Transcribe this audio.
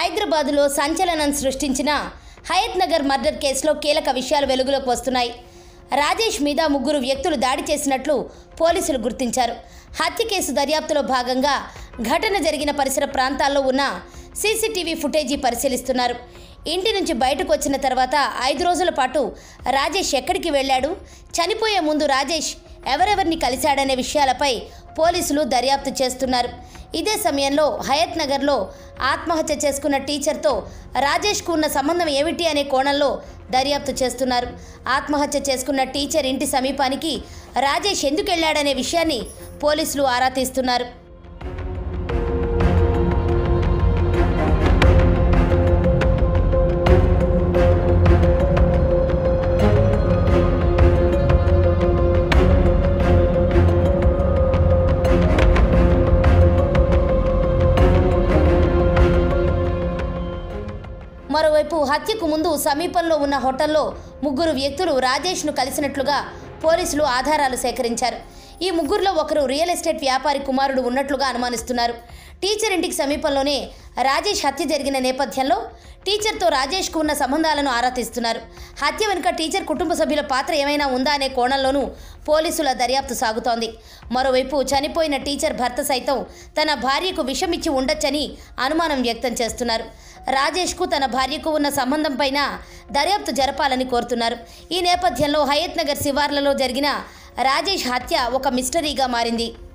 హైదరాబాదులో సంచలనం సృష్టించిన హయత్ నగర్ మర్డర్ కేసులో కీలక విషయాలు వెలుగులోకి వస్తున్నాయి రాజేష్ మీద ముగ్గురు వ్యక్తులు దాడి చేసినట్లు పోలీసులు గుర్తించారు హత్య కేసు దర్యాప్తులో భాగంగా ఘటన జరిగిన పరిసర ప్రాంతాల్లో ఉన్న సీసీటీవీ ఫుటేజీ పరిశీలిస్తున్నారు ఇంటి నుంచి బయటకు వచ్చిన తర్వాత ఐదు రోజుల పాటు రాజేష్ ఎక్కడికి వెళ్ళాడు చనిపోయే ముందు రాజేష్ ఎవరెవరిని కలిశాడనే విషయాలపై పోలీసులు దర్యాప్తు చేస్తున్నారు ఇదే సమయంలో హయత్ నగర్లో ఆత్మహత్య చేసుకున్న టీచర్తో రాజేష్కు ఉన్న సంబంధం ఏమిటి అనే కోణంలో దర్యాప్తు చేస్తున్నారు ఆత్మహత్య చేసుకున్న టీచర్ ఇంటి సమీపానికి రాజేష్ ఎందుకు వెళ్ళాడనే విషయాన్ని పోలీసులు ఆరా తీస్తున్నారు మరోవైపు హత్యకు ముందు సమీపంలో ఉన్న హోటల్లో ముగ్గురు వ్యక్తులు రాజేష్ను కలిసినట్లుగా పోలీసులు ఆధారాలు సేకరించారు ఈ ముగ్గురులో ఒకరు రియల్ ఎస్టేట్ వ్యాపారి కుమారుడు ఉన్నట్లుగా అనుమానిస్తున్నారు టీచర్ ఇంటికి సమీపంలోనే రాజేష్ హత్య జరిగిన నేపథ్యంలో టీచర్తో రాజేష్కు ఉన్న సంబంధాలను ఆరా తీస్తున్నారు హత్య వెనుక టీచర్ కుటుంబ సభ్యుల పాత్ర ఏమైనా ఉందా అనే కోణంలోనూ పోలీసుల దర్యాప్తు సాగుతోంది మరోవైపు చనిపోయిన టీచర్ భర్త సైతం తన భార్యకు విషమిచ్చి ఉండొచ్చని అనుమానం వ్యక్తం చేస్తున్నారు రాజేష్కు తన భార్యకు ఉన్న సంబంధం పైన దర్యాప్తు జరపాలని కోరుతున్నారు ఈ నేపథ్యంలో హయత్ నగర్ శివార్లలో జరిగిన రాజేష్ హత్య ఒక మిస్టరీగా మారింది